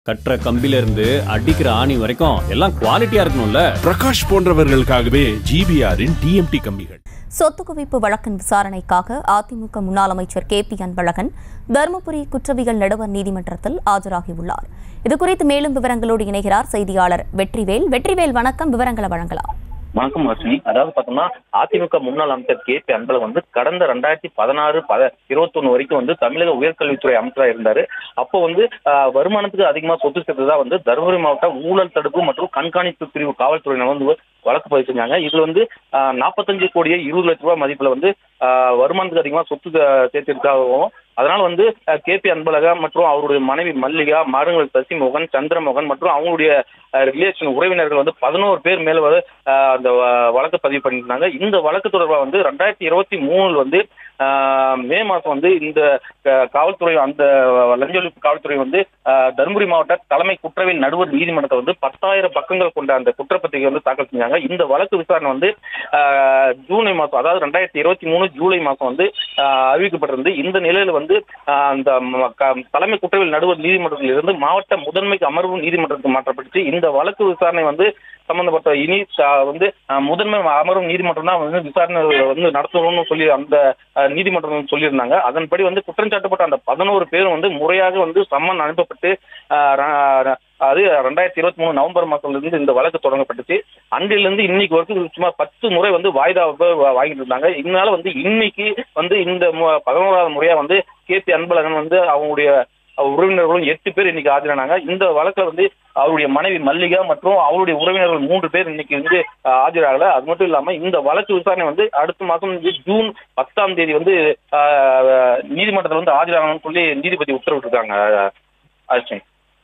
கட்டுற கம்பில இருந்து அடிக்கிற ஆணி வரைக்கும் எல்லாம் குவாலிட்டியா இருக்கணும்ல பிரகாஷ் போன்றவர்களுக்காகவே ஜிபிஆரின் டிஎம்டி கம்பிகள் சொத்து குவிப்பு வழக்கின் விசாரணைக்காக அதிமுக முன்னாள் அமைச்சர் கே பி அன்பழகன் தருமபுரி குற்றவியல் நடுவர் நீதிமன்றத்தில் ஆஜராகியுள்ளார் இதுகுறித்து மேலும் விவரங்களோடு இணைகிறார் செய்தியாளர் வெற்றிவேல் வெற்றிவேல் வணக்கம் விவரங்களை வழங்கலாம் வணக்கம் அஸ்வினி அதாவது பார்த்தோம்னா அதிமுக முன்னாள் அமைச்சர் கே பி அன்பழகன் வந்து கடந்த ரெண்டாயிரத்தி பதினாறு பத இருபத்தொன்னு வரைக்கும் வந்து தமிழக உயர்கல்வித்துறை அமைச்சராக இருந்தாரு அப்போ வந்து ஆஹ், வருமானத்துக்கு அதிகமா சொத்து சேர்த்ததா வந்து தருமபுரி மாவட்ட ஊழல் தடுப்பு மற்றும் கண்காணிப்பு பிரிவு காவல்துறையினர் வந்து வழக்கு பதிவு செஞ்சாங்க இதுல வந்து ஆஹ், 45 கோடியே இருபது லட்ச ரூபாய் மதிப்புல வந்து ஆஹ், வருமானத்துக்கு அதிகமா சொத்து சே- சேர்த்திருக்காகவும் அதனால வந்து கே பி அன்பழகன் மற்றும் அவருடைய மனைவி மல்லிகா மருங்கள் சசிமோகன் சந்திரமோகன் மற்றும் அவங்களுடைய ரிலேஷன் உறவினர்கள் வந்து பதினோரு பேர் மேல வந்து ஆஹ், அந்த வ- வழக்கு பதிவு பண்ணியிருந்தாங்க இந்த வழக்கு தொடர்பாக வந்து ரெண்டாயிரத்தி இருபத்தி மூணுல வந்து ஆஹ், மே மாசம் வந்து இந்த க- காவல்துறை அந்த லஞ்ச ஒழிப்பு காவல்துறை வந்து ஆஹ், தருமபுரி மாவட்ட தலைமை குற்றவியல் நடுவர் நீதிமன்றத்தை வந்து பத்தாயிரம் பக்கங்கள் கொண்ட அந்த குற்றப்பத்திரிகை வந்து தாக்கல் செஞ்சாங்க இந்த வழக்கு விசாரணை வந்து ஆஹ், ஜூலை மாசம் அதாவது ரெண்டாயிரத்தி இருபத்தி மூணு ஜூலை மாசம் வந்து ஆஹ், அறிவிக்கப்பட்டிருந்து இந்த நிலையில வந்து ஆஹ், அந்த ம- க- தலைமை குற்றவியல் நடுவர் நீதிமன்றத்தில் இருந்து மாவட்ட முதன்மை அமர்வு நீதிமன்றத்துக்கு மாற்றப்பட்டுச்சு இந்த வழக்கு விசாரணை வந்து சம்பந்தப்பட்ட இனி த- வந்து அஹ், முதன்மை அமர்வு நீதிமன்றம் தான் வந்து விசாரணை வந்து நடத்தணும்னு சொல்லி அந்த அஹ், நீதிமன்றம் வந்து சொல்லியிருந்தாங்க அதன்படி வந்து குற்றம் சாட்டப்பட்ட அந்த பதினோரு பேரும் வந்து முறையாக வந்து சம்மன் அனுப்பப்பட்டு அஹ், ர- ர- அது ரெண்டாயிரத்தி இருபத்தி மூணு நவம்பர் மாசத்துல இருந்து இந்த வழக்கு தொடங்கப்பட்டுச்சு அன்றிலிருந்து இன்னைக்கு வரைக்கும் சும்மா பத்து முறை வந்து வாய்தா வ- வ- வாங்கிட்டு இருந்தாங்க இதனால வந்து இன்னைக்கு வந்து இந்த மு- பதினோராவது முறையா வந்து கே பி அன்பழகன் வந்து அவங்களுடைய உறவினர்களும் எட்டு பேர் இன்னைக்கு ஆஜரானாங்க இந்த வழக்குல வந்து அவருடைய மனைவி மல்லிகா மற்றும் அவருடைய உறவினர்கள் மூன்று பேர் இன்னைக்கு வந்து அஹ், ஆஜராகல அது மட்டும் இல்லாம இந்த வழக்கு விசாரணை வந்து அடுத்த மாசம் வந்து ஜூன் பத்தாம் தேதி வந்து அஹ், நீதிமன்றத்தில் வந்து ஆஜராகணும்னு சொல்லி நீதிபதி உத்தரவிட்டிருக்காங்க அஹ், அஸ்வினி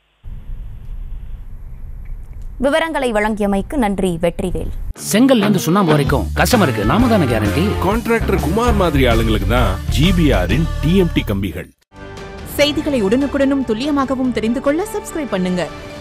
விவரங்களை வழங்கியமைக்கு நன்றி வெற்றிவேல் செங்கல்ல இருந்து சுண்ணாம்பு வரைக்கும் கஸ்டமருக்கு நாம தானே கேரண்டி கான்ட்ராக்டர் குமார் மாதிரி ஆளுங்களுக்கு தான் ஜிபிஆரின் டிஎம்டி கம்பிகள் செய்திகளை உடனுக்குடனும் துல்லியமாகவும் தெரிந்து கொள்ள சப்ஸ்கிரைப் பண்ணுங்க